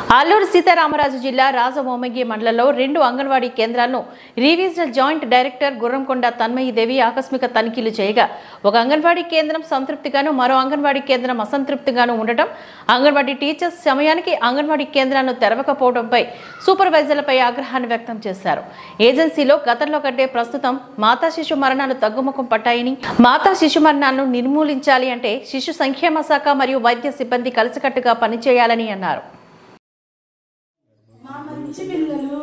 అల్లూరు సీతారామరాజు జిల్లా రాజమోమగి మండలంలో రెండు అంగన్వాడీ కేంద్రాలను revisional joint director Gurramkonda Tanmayidevi ఆకస్మిక తనిఖీలు చేయగా ఒక అంగన్వాడీ కేంద్రం సంతృప్తిగాను మరో అంగన్వాడీ కేంద్రం అసంతృప్తిగాను ఉండటం అంగన్వాడీ టీచర్స్ సమయానికి అంగన్వాడీ కేంద్రాలను తెరవకపోవడంపై సూపర్వైజర్లపై ఆగ్రహాన్ని వ్యక్తం చేశారు ఏజెన్సీలో గతంలో కంటే ప్రస్తుతం మాతా శిశు మరణాలు తగ్గుముఖం పట్టాయని మాతా శిశు మరణాలను నిర్మూలించాలి అంటే శిశు సంక్షేమ శాఖ మరియు వైద్య సిబ్బంది కలిసికట్టుగా పనిచేయాలని అన్నారు మా మంచి పిల్లలు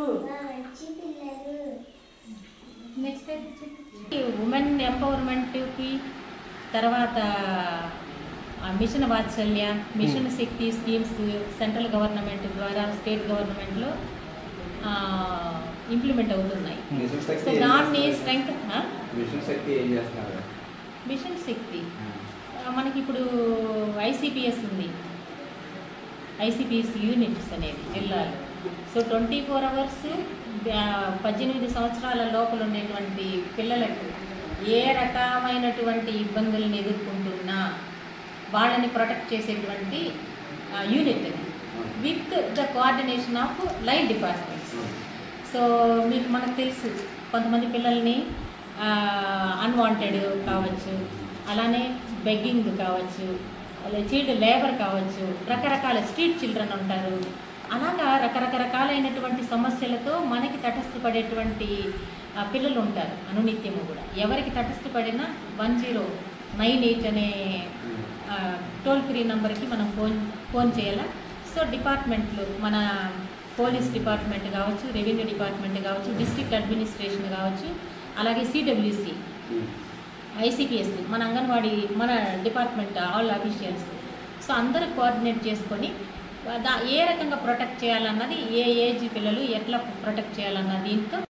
నెక్స్ట్ ఉమెన్ ఎంపవర్మెంట్కి తర్వాత ఆ mission Vatsalya mission Shakti schemes central government ద్వారా స్టేట్ గవర్నమెంట్లో ఇంప్లిమెంట్ అవుతున్నాయి మిషన్ శక్తి సో ఏం దాన్ని చేస్తున్నారు? స్ట్రెంగ్త్ మిషన్ శక్తి ఏం చేస్తున్నారు మిషన్ శక్తి ఆ, మనకి ఇప్పుడు ఐసిపిఎస్ ఉంది ఐసిపిఎస్ యూనిట్స్ అనేది జిల్లాలో సో ట్వంటీ ఫోర్ అవర్స్ పద్దెనిమిది సంవత్సరాల లోపల ఉండేటువంటి పిల్లలకు ఏ రకమైనటువంటి ఇబ్బందులను ఎదుర్కొంటున్నా వాళ్ళని ప్రొటెక్ట్ చేసేటువంటి యూనిట్ అది with the coordination of line departments so మీకు మనకు తెలుసు కొంతమంది పిల్లల్ని అన్వాంటెడ్ కావచ్చు అలానే బెగ్గింగ్ కావచ్చు అలా చైల్డ్ లేబర్ కావచ్చు రకరకాల స్ట్రీట్ చిల్డ్రన్ ఉంటారు అలాగా రకరకరకాలైనటువంటి సమస్యలతో మనకి తటస్థపడేటువంటి ఆ, పిల్లలు ఉంటారు అనునిత్యము కూడా ఎవరికి తటస్థపడినా వన్ జీరో నైన్ ఎయిట్ అనే టోల్ ఫ్రీ నెంబర్కి మనం ఫోన్ ఫోన్ చేయాలా సో డిపార్ట్మెంట్లు మన పోలీస్ డిపార్ట్మెంట్ కావచ్చు రెవెన్యూ డిపార్ట్మెంట్ కావచ్చు డిస్ట్రిక్ట్ అడ్మినిస్ట్రేషన్ కావచ్చు అలాగే సిడబ్ల్యూసి ఐసిపిఎస్ మన అంగన్వాడీ మన డిపార్ట్మెంట్ ఆల్ అఫీషియల్స్ సో అందరూ కోఆర్డినేట్ చేసుకొని దా ఏ రకంగా ప్రొటెక్ట్ చేయాలన్నది ఏ ఏజ్ పిల్లలు ఎట్లా ప్రొటెక్ట్ చేయాలన్న దీంతో